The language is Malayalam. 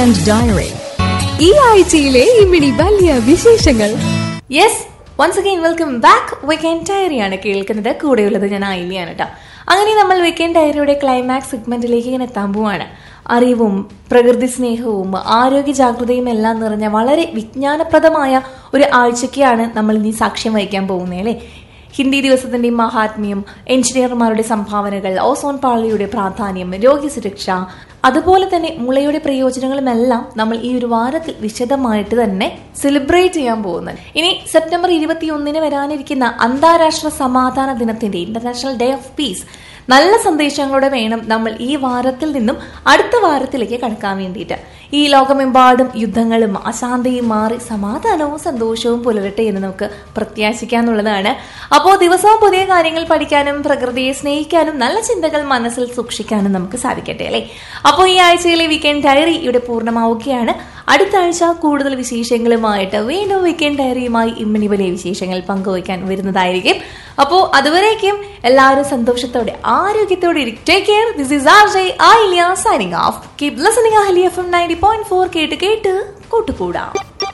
വീക്കെൻഡ് ഡയറി ഈ ആഴ്ചയിലെ ഇമിടി വലിയ വിശേഷങ്ങൾ yes once again welcome back weekend ഡയറിയാണ് കേൾക്കുന്നത് കൂടെയുള്ളത് ഞാൻ ആയില്യാണ് കേട്ടോ അങ്ങനെ നമ്മൾ വീക്കെൻഡ് ഡയറിയുടെ ക്ലൈമാക്സ് സെഗ്മെന്റിലേക്ക് ഇങ്ങനെ എത്താൻ പോവാണ് അറിവും പ്രകൃതി സ്നേഹവും ആരോഗ്യ ജാഗ്രതയും എല്ലാം നിറഞ്ഞ വളരെ വിജ്ഞാനപ്രദമായ ഒരു ആഴ്ചയ്ക്കാണ് നമ്മൾ ഇനി സാക്ഷ്യം വഹിക്കാൻ പോകുന്നത് അല്ലേ ഹിന്ദി ദിവസത്തിന്റെ മഹാത്മ്യം എഞ്ചിനീയർമാരുടെ സംഭാവനകൾ ഓസോൺ പാളിയുടെ പ്രാധാന്യം രോഗസുരക്ഷ അതുപോലെ തന്നെ മുളയുടെ പ്രയോജനങ്ങളുമെല്ലാം നമ്മൾ ഈ ഒരു വാരത്തിൽ വിശദമായിട്ട് തന്നെ സെലിബ്രേറ്റ് ചെയ്യാൻ പോകുന്നത് ഇനി സെപ്റ്റംബർ ഇരുപത്തിയൊന്നിന് വരാനിരിക്കുന്ന അന്താരാഷ്ട്ര സമാധാന ദിനത്തിന്റെ ഇന്റർനാഷണൽ ഡേ ഓഫ് പീസ് നല്ല സന്ദേശങ്ങളോടെ വേണം നമ്മൾ ഈ വാരത്തിൽ നിന്നും അടുത്ത വാരത്തിലേക്ക് കടക്കാൻ വേണ്ടിയിട്ട് ഈ ലോകമെമ്പാടും യുദ്ധങ്ങളും അശാന്തിയും മാറി സമാധാനവും സന്തോഷവും പുലരട്ടെ എന്ന് നമുക്ക് പ്രത്യാശിക്കാന്നുള്ളതാണ് അപ്പോൾ ദിവസവും പുതിയ കാര്യങ്ങൾ പഠിക്കാനും പ്രകൃതിയെ സ്നേഹിക്കാനും നല്ല ചിന്തകൾ മനസ്സിൽ സൂക്ഷിക്കാനും നമുക്ക് സാധിക്കട്ടെ അല്ലേ അപ്പോൾ ഈ ആഴ്ചയിലെ വീക്കെൻഡ് ഡയറി ഇവിടെ പൂർണ്ണമാവുകയാണ് അടുത്ത ആഴ്ച കൂടുതൽ വിശേഷങ്ങളുമായിട്ട് വീണ്ടും വീക്കെൻഡ് ഡയറിയുമായി ഇമ്മണി വലിയ വിശേഷങ്ങൾ പങ്കുവയ്ക്കാൻ വരുന്നതായിരിക്കും അപ്പോൾ അതുവരേക്കും എല്ലാവരും സന്തോഷത്തോടെ ആരോഗ്യത്തോടെ take care this is R J I signing off keep listening അഹലി F M ninety point four കേട്ട് കേട്ട് കൂട്ടുകൂടാം